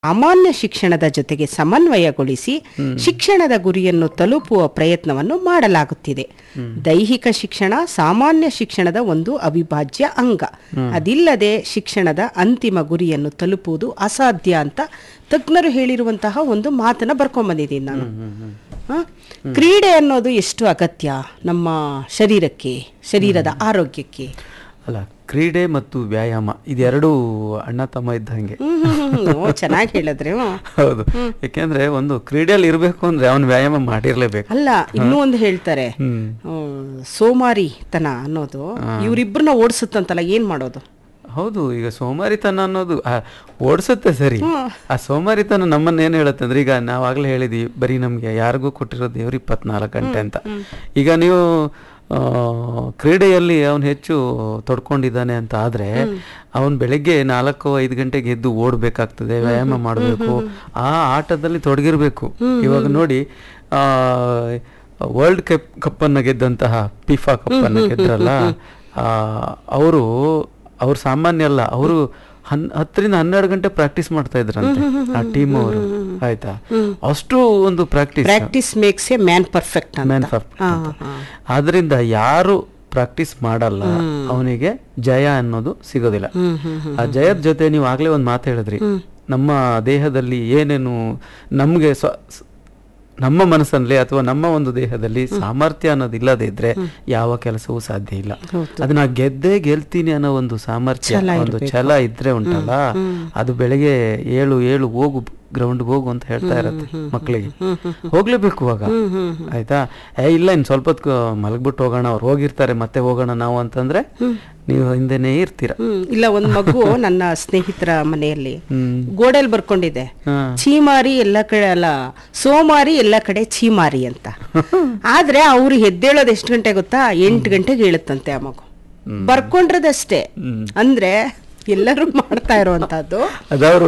ಸಾಮಾನ್ಯ ಶಿಕ್ಷಣದ ಜೊತೆಗೆ ಸಮನ್ವಯಗೊಳಿಸಿ ಶಿಕ್ಷಣದ ಗುರಿಯನ್ನು ತಲುಪುವ ಪ್ರಯತ್ನವನ್ನು ಮಾಡಲಾಗುತ್ತಿದೆ ದೈಹಿಕ ಶಿಕ್ಷಣ ಸಾಮಾನ್ಯ ಶಿಕ್ಷಣದ ಒಂದು ಅವಿಭಾಜ್ಯ ಅಂಗ ಅದಿಲ್ಲದೆ ಶಿಕ್ಷಣದ ಅಂತಿಮ ಗುರಿಯನ್ನು ತಲುಪುವುದು ಅಸಾಧ್ಯ ಅಂತ ತಜ್ಞರು ಹೇಳಿರುವಂತಹ ಒಂದು ಮಾತನ್ನ ಬರ್ಕೊಂಬಂದಿದ್ದೀನಿ ನಾನು ಹ? ಕ್ರೀಡೆ ಅನ್ನೋದು ಎಷ್ಟು ಅಗತ್ಯ ನಮ್ಮ ಶರೀರಕ್ಕೆ ಶರೀರದ ಆರೋಗ್ಯಕ್ಕೆ ಅಲ್ಲ ಕ್ರೀಡೆ ಮತ್ತು ವ್ಯಾಯಾಮ ಇದೆರಡೂ ಅಣ್ಣ ತಮ್ಮ ಇದ್ದಂಗೆ ಹ್ಮ್ ಹ್ಮ್ ಹ್ಮ್ ಹ್ಮ್. ಓ ಚೆನ್ನಾಗಿ ಹೇಳಿದ್ರೆ ಹ್ಮ್. ಹೌದು ಯಾಕೆಂದ್ರೆ ಒಂದು ಕ್ರೀಡೆಯಲ್ಲಿ ಇರ್ಬೇಕು ಅಂದ್ರೆ ಅವನು ವ್ಯಾಯಾಮ ಮಾಡಿರ್ಲೇಬೇಕು ಅಲ್ಲ ಇನ್ನೂ ಒಂದು ಹೇಳ್ತಾರೆ ಹ್ಮ್ ಆ, ಸೋಮಾರಿತನ ಅನ್ನೋದು ಇವರಿಬ್ಬರನ್ನ ಓಡಿಸುತ್ತಂತಲ್ಲ ಏನ್ ಮಾಡೋದು ಹೌದು ಈಗ ಸೋಮಾರಿತನ ಅನ್ನೋದು ಆ, ಓಡಿಸುತ್ತೆ ಸರಿ ಆ ಸೋಮಾರಿತನ ನಮ್ಮನ್ನ ಏನ್ ಹೇಳುತ್ತೆ ಅಂದ್ರೆ ಈಗ ನಾವು ಆಗ್ಲೇ ಹೇಳಿದ್ವಿ ಬರೀ ನಮ್ಗೆ ಯಾರಿಗೂ ಕೊಟ್ಟಿರೋ ದೇವ್ರು ಇಪ್ಪತ್ನಾಲ್ಕು ಗಂಟೆ ಅಂತ ಈಗ ನೀವು ಆ, ಕ್ರೀಡೆಯಲ್ಲಿ ಅವನು ಹೆಚ್ಚು ತೊಡ್ಕೊಂಡಿದ್ದಾನೆ ಅಂತ ಆದ್ರೆ ಅವನ್ ಬೆಳಗ್ಗೆ ನಾಲ್ಕು ಐದು ಗಂಟೆಗೆ ಎದ್ದು ಓಡ್ಬೇಕಾಗ್ತದೆ ವ್ಯಾಯಾಮ ಮಾಡಬೇಕು ಆ ಆಟದಲ್ಲಿ ತೊಡಗಿರ್ಬೇಕು ಇವಾಗ ನೋಡಿ ಆ ವರ್ಲ್ಡ್ ಕಪ್ ಕಪ್ಪನ್ನು ಗೆದ್ದಂತಹ ಪಿಫಾ ಕಪ್ಪನ್ನು ಗೆದ್ರಲ್ಲ ಅವರು ಅವ್ರು ಸಾಮಾನ್ಯ ಅಲ್ಲ ಅವರು ಹನ್ ಹತ್ತರಿಂದ ಹನ್ನೆರಡು ಗಂಟೆ ಪ್ರಾಕ್ಟೀಸ್ ಮಾಡ್ತಾ ಇದ್ರಂತೆ ಆ ಟೀಮ್ ಅವರು ಆಯ್ತಾ ಅಷ್ಟು ಒಂದು practice practice makes a man perfect man ಅಂತ ಆದ್ರಿಂದ ಯಾರು ಪ್ರಾಕ್ಟೀಸ್ ಮಾಡಲ್ಲ ಅವನಿಗೆ ಜಯ ಅನ್ನೋದು ಸಿಗೋದಿಲ್ಲ ಆ ಜಯದ ಜೊತೆ ನೀವು ಆಗ್ಲೇ ಒಂದು ಮಾತು ಹೇಳಿದ್ರಿ ನಮ್ಮ ದೇಹದಲ್ಲಿ ಏನೇನು ನಮ್ಗೆ ಸ್ವ ಸ್- ನಮ್ಮ ಮನಸ್ಸಲ್ಲಿ ಅಥವಾ ನಮ್ಮ ಒಂದು ದೇಹದಲ್ಲಿ ಸಾಮರ್ಥ್ಯ ಅನ್ನೋದು ಇಲ್ಲದೆ ಇದ್ರೆ ಯಾವ ಕೆಲಸವೂ ಸಾಧ್ಯ ಇಲ್ಲ ಅದನ್ನ ಗೆದ್ದೇ ಗೆಲ್ತೀನಿ ಅನ್ನೋ ಒಂದು ಸಾಮರ್ಥ್ಯ ಒಂದು ಛಲ ಇದ್ರೆ ಉಂಟಲ್ಲ ಅದು ಬೆಳಗ್ಗೆ ಏಳು ಏಳು ಹೋಗು ಗ್ರೌಂಡ್ ಹೋಗು ಅಂತ ಹೇಳ್ತಾ ಇರತ್ತೆ ಮಕ್ಕಳಿಗೆ ಹೋಗ್ಲೇಬೇಕು ಅವಾಗ ಆಯ್ತಾ ಏ ಇಲ್ಲ ಇನ್ ಸ್ವಲ್ಪ ಹೊತ್ತು ಮಲಗ್ಬಿಟ್ಟು ಹೋಗೋಣ ಅವ್ರು ಹೋಗಿರ್ತಾರೆ ಮತ್ತೆ ಹೋಗೋಣ ನಾವು ಅಂತಂದ್ರೆ ನೀವು ಹಿಂದೆನೇ ಇರ್ತೀರ ಹ್ಮ್ ಇಲ್ಲ ಒಂದ್ ಮಗು ನನ್ನ ಸ್ನೇಹಿತರ ಮನೆಯಲ್ಲಿ ಹ್ಮ್ ಗೋಡೆಯಲ್ಲಿ ಬರ್ಕೊಂಡಿದೆ ಹಾ. ಚೀಮಾರಿ ಎಲ್ಲ ಕಡೆ ಅಲ್ಲ ಸೋಮಾರಿ ಎಲ್ಲ ಕಡೆ ಚೀಮಾರಿ ಅಂತ ಆದ್ರೆ ಅವ್ರು ಎದ್ದೇಳೋದು ಎಷ್ಟು ಗಂಟೆ ಗೊತ್ತಾ ಎಂಟು ಗಂಟೆಗೆ ಹೇಳುತ್ತಂತೆ ಆ ಮಗು ಬರ್ಕೊಂಡಿರೋದಷ್ಟೇ ಅಂದ್ರೆ ಎಲ್ಲರೂ ಮಾಡ್ತಾ ಇರುವಂತದ್ದು ಅದವರು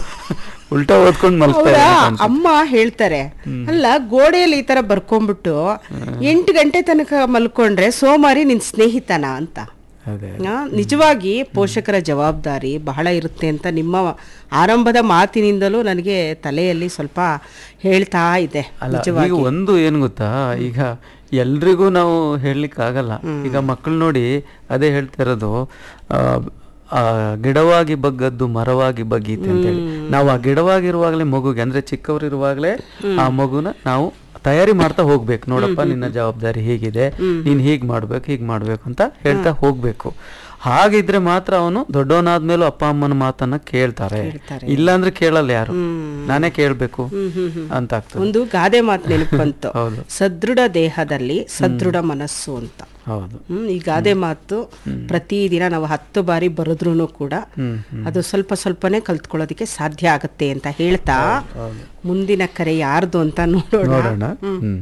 ಉಲ್ಟಾ ಓದ್ಕೊಂಡು ಮಲ್ತಾ ಹೌದಾ ಇದ್ದಾರೆ ಅಮ್ಮ ಹೇಳ್ತಾರೆ ಅಲ್ಲ ಗೋಡೆಯಲ್ಲಿ ಈ ತರ ಬರ್ಕೊಂಡ್ಬಿಟ್ಟು ಎಂಟು ಗಂಟೆ ತನಕ ಮಲ್ಕೊಂಡ್ರೆ ಸೋಮಾರಿ ನಿನ್ ಸ್ನೇಹಿತನ ಅಂತ ಅದೇ ಆ, ನಿಜವಾಗಿ ಪೋಷಕರ ಜವಾಬ್ದಾರಿ ಬಹಳ ಇರುತ್ತೆ ಅಂತ ನಿಮ್ಮ ಆರಂಭದ ಮಾತಿನಿಂದಲೂ ನನಗೆ ತಲೆಯಲ್ಲಿ ಸ್ವಲ್ಪ ಹೇಳ್ತಾ ಇದೆ ಅಲ್ಲ ಈಗ ಒಂದು ಏನ್ ಗೊತ್ತಾ ಈಗ ಎಲ್ರಿಗೂ ನಾವು ಹೇಳಲಿಕ್ಕೆ ಆಗಲ್ಲ ಈಗ ಮಕ್ಕಳು ನೋಡಿ ಅದೇ ಹೇಳ್ತಾ ಇರೋದು ಆ, ಆ, ಗಿಡವಾಗಿ ಬಗ್ಗದ್ದು ಮರವಾಗಿ ಬಗ್ಗೀತೆ ಅಂತೇಳಿ ನಾವು ಆ ಗಿಡವಾಗಿರುವಾಗಲೇ ಮಗುಗೆ ಅಂದ್ರೆ ಚಿಕ್ಕವರಿರುವಾಗಲೇ ಆ ಮಗುನ ನಾವು ತಯಾರಿ ಮಾಡ್ತಾ ಹೋಗ್ಬೇಕು ನೋಡಪ್ಪ ನಿನ್ನ ಜವಾಬ್ದಾರಿ ಹೀಗಿದೆ ನೀನ್ ಹೀಗ್ ಮಾಡ್ಬೇಕು ಹೀಗ್ ಮಾಡ್ಬೇಕು ಅಂತ ಹೇಳ್ತಾ ಹೋಗ್ಬೇಕು ಹಾಗಿದ್ರೆ ಮಾತ್ರ ಅವನು ದೊಡ್ಡವನಾದ್ಮೇಲೂ ಅಪ್ಪ ಅಮ್ಮನ ಮಾತನ್ನ ಕೇಳ್ತಾರೆ ಇಲ್ಲಾಂದ್ರೆ ಕೇಳಲ್ಲ ಯಾರು ನಾನೇ ಕೇಳ್ಬೇಕು ಅಂತ ಆಗ್ತದೆ ಒಂದು ಗಾದೆ ಮಾತು ನೆನಪು ಬಂತು ಹೌದು ಸದೃಢ ದೇಹದಲ್ಲಿ ಸದೃಢ ಮನಸ್ಸು ಅಂತ ಹೌದು ಹ್ಮ್ ಈ ಗಾದೆ ಮಾತು ಪ್ರತಿದಿನ ನಾವು ಹತ್ತು ಬಾರಿ ಬರೆದ್ರೂ ಕೂಡ ಹ್ಮ್ ಅದು ಸ್ವಲ್ಪ ಸ್ವಲ್ಪನೇ ಕಲ್ತ್ಕೊಳ್ಳೋದಕ್ಕೆ ಸಾಧ್ಯ ಆಗತ್ತೆ ಅಂತ ಹೇಳ್ತಾ ಮುಂದಿನ ಕರೆ ಯಾರ್ದು ಅಂತ ನೋಡೋಣ ನೋಡೋಣ ಹ್ಮ್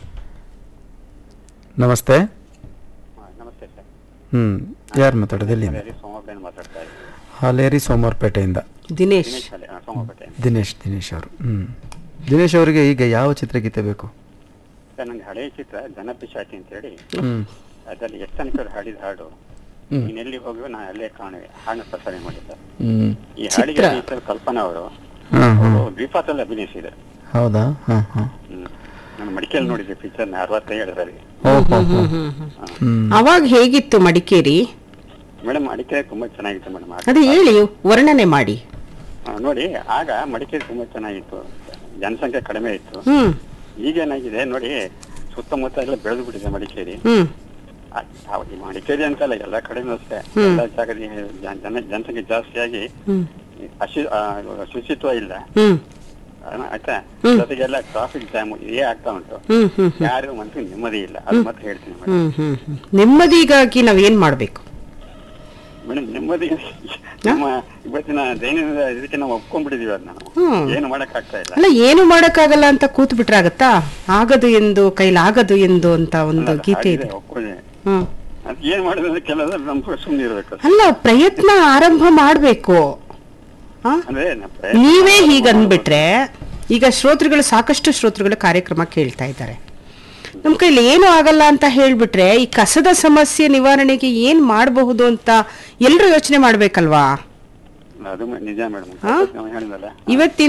ನಮಸ್ತೆ ನಮಸ್ತೆ ಸರ್ ಹ್ಮ್ ಯಾರು ಮಾತಾಡೋದು ಎಲ್ಲಿಂದ ಸರಿ ಸೋಮವಾರ ಮಾತಾಡ್ತಾ ಇದ್ದೀನಿ ಹಾಲೇರಿ ಸೋಮವಾರಪೇಟೆಯಿಂದ ದಿನೇಶ್ ಶಾಲೆ ಆ, ಸೋಮವಾರಪೇಟೆ ದಿನೇಶ್ ದಿನೇಶ್ ಅವರು ಹ್ಮ್ ದಿನೇಶ್ ಅವರಿಗೆ ಈಗ ಯಾವ ಚಿತ್ರಗೀತೆ ಬೇಕು ಸರ್ ನನಗೆ ಹಳೆಯ ಚಿತ್ರ ಜನಪಿಶಾಚಿ ಅಂತ ಹೇಳಿ ಹ್ಮ್ ಅದರಲ್ಲಿ ಎಷ್ಟು ತನಕ ಹಾಡಿದ ಹಾಡು ಹ್ಮ್. ನೀನೆಲ್ಲಿ ಹೋಗುವ ನಾ ಅಲ್ಲೇ ಕಾಣುವೆ ಹಾಡನ್ನ ಪ್ರಸಾರ ಮಾಡಿದ್ದ ಹ್ಮ್ ಈ ಹಾಡಿಗೆ ರಚಿಸಿದ ಕಲ್ಪನಾ ಅವರು ಹಾ ಹಾ ಅವರು ದ್ವೀಪಾತಲ್ಲಿ ಅಭಿನಯಿಸಿದ್ದಾರೆ ಹೌದಾ ಹಾ ಹಾ ಹ್ಮ್ ನಾನು ಮಡಿಕೇಲಿ ನೋಡಿದ್ದೆ ಪಿಕ್ಚರ್ ಅರವತ್ತೈದರಲ್ಲಿ ಓ ಹೋ ಹೋ ಹ್ಮ್ ಅವಾಗ ಹೇಗಿತ್ತು ಮಡಿಕೇರಿ ಮೇಡಮ್ ಮಡಿಕೇರಿ ತುಂಬಾ ಚೆನ್ನಾಗಿತ್ತು ಮೇಡಮ್ ಅದು ಹೇಳಿ ವರ್ಣನೆ ಮಾಡಿ ನೋಡಿ ಆಗ ಮಡಿಕೇರಿ ತುಂಬಾ ಚೆನ್ನಾಗಿತ್ತು ಜನಸಂಖ್ಯೆ ಕಡಿಮೆ ಇತ್ತು ಹ್ಮ್ ಈಗೇನಾಗಿದೆ ನೋಡಿ ಸುತ್ತಮುತ್ತ ಎಲ್ಲ ಬೆಳೆದು ಬಿಟ್ಟಿದೆ ಮಡಿಕೇರಿ ಹ್ಮ್ ಆ, ಆ- ಈ ಮಡಿಕೇರಿ ಅಂತಲ್ಲ ಎಲ್ಲ ಕಡೆನೂ ಅಷ್ಟೇ ಎಲ್ಲ ಜಾಗದಲ್ಲಿ ಜನ ಜನ- ಜನಸಂಖ್ಯೆ ಜಾಸ್ತಿಯಾಗಿ ಹ್ಮ್ ಈ ಅಶು ಆ, ಶುಚಿತ್ವ ಇಲ್ಲ ಹ್ಮ್ ಆ, ಆಯ್ತಾ ಜೊತೆಗೆಲ್ಲ ಟ್ರಾಫಿಕ್ ಜಾಮ್ ಇದೇ ಆಗ್ತಾ ಉಂಟು ಹ್ಮ್ ಹ್ಮ್ ಯಾರು ಮನಸ್ಸಿಗೆ ನೆಮ್ಮದಿ ಇಲ್ಲ ಅದು ಮತ್ತೆ ಹೇಳ್ತೀನಿ ಮೇಡಮ್ ಹ್ಮ್ ಹ್ಮ್ ಹ್ಮ್ ನೆಮ್ಮದಿಗಾಗಿ ನಾವ್ ಏನ್ ಮಾಡ್ಬೇಕು ಮೇಡಮ್ ನೆಮ್ಮದಿ ನಮ್ಮ ಇವತ್ತಿನ ದೈನಂದಿನ ಇದಕ್ಕೆ ನಾವು ಒಪ್ಕೊಂಡ್ಬಿಟ್ಟಿದೀವಿ ಅದ್ ನಾವು ಹ್ಮ್. ಏನು ಮಾಡಕ್ ಆಗ್ತಾ ಇಲ್ಲ ಅಲ್ಲ ಏನು ಮಾಡಕ್ಕಾಗಲ್ಲ ಅಂತ ಕೂತ್ ಬಿಟ್ರಾಗತ್ತಾ ಆಗದು ಎಂದು ಕೈಲಾಗದು ಎಂದು ಅಂತ ಒಂದು ಗೀತೆ ಇದೆ ಒಪ್ಕೊಂಡೆ ಹ್ಮ್ ಅದ್ ಏನ್ ಮಾಡಿದ್ರೆ ಕೆಲಸ ನಮ್ಗೆ ಸುಮ್ಮನೆ ಇರ್ಬೇಕು ಅಲ್ಲ ಪ್ರಯತ್ನ ಆರಂಭ ಮಾಡ್ಬೇಕು ಆ? ಅಂದ್ರೆ ನ- ಪ್ರಯತ್ನ ನೀವೇ ಹೀಗ್ ಅಂದ್ಬಿಟ್ರೆ ಈಗ ಶ್ರೋತೃಗಳು ಸಾಕಷ್ಟು ಶ್ರೋತೃಗಳು ಕಾರ್ಯಕ್ರಮ ಕೇಳ್ತಾ ಇದ್ದಾರೆ ನಮ್ ಕೈಲಿ ಏನು ಆಗಲ್ಲ ಅಂತ ಹೇಳ್ಬಿಟ್ರೆ ಈ ಕಸದ ಸಮಸ್ಯೆ ನಿವಾರಣೆಗೆ ಏನ್ ಮಾಡಬಹುದು ಅಂತ ಎಲ್ರು ಯೋಚನೆ ಮಾಡ್ಬೇಕಲ್ವಾ ಅದು ನಿಜ ಮೇಡಮ್ ಹೇಳಿದಲ್ಲ ಇವತ್ತಿನ